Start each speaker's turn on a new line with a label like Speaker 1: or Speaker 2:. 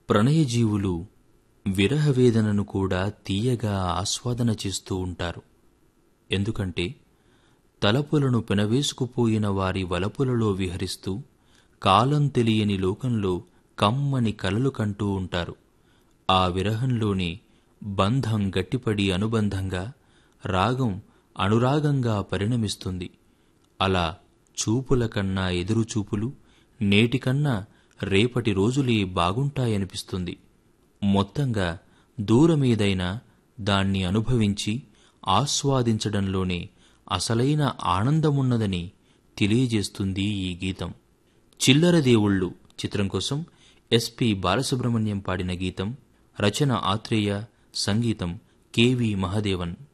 Speaker 1: ప్రణయజీవులు విరహవేదనను కూడా తీయగా ఆస్వాదన చేస్తూ ఉంటారు ఎందుకంటే తలపులను పెనవేసుకుపోయిన వారి వలపులలో విహరిస్తూ కాలం తెలియని లోకంలో కమ్మని కలలు కంటూ ఉంటారు ఆ విరహంలోని బంధం గట్టిపడి అనుబంధంగా రాగం అనురాగంగా పరిణమిస్తుంది అలా చూపుల కన్నా ఎదురు చూపులు నేటికన్నా రేపటి రోజులే బాగుంటాయనిపిస్తుంది మొత్తంగా దూరమేదైనా దాన్ని అనుభవించి ఆస్వాదించడంలోనే అసలైన ఆనందమున్నదని తెలియజేస్తుంది ఈ గీతం చిల్లర దేవుళ్ళు చిత్రం కోసం ఎస్పి బాలసుబ్రహ్మణ్యం పాడిన గీతం రచన ఆత్రేయ సంగీతం కెవి మహదేవన్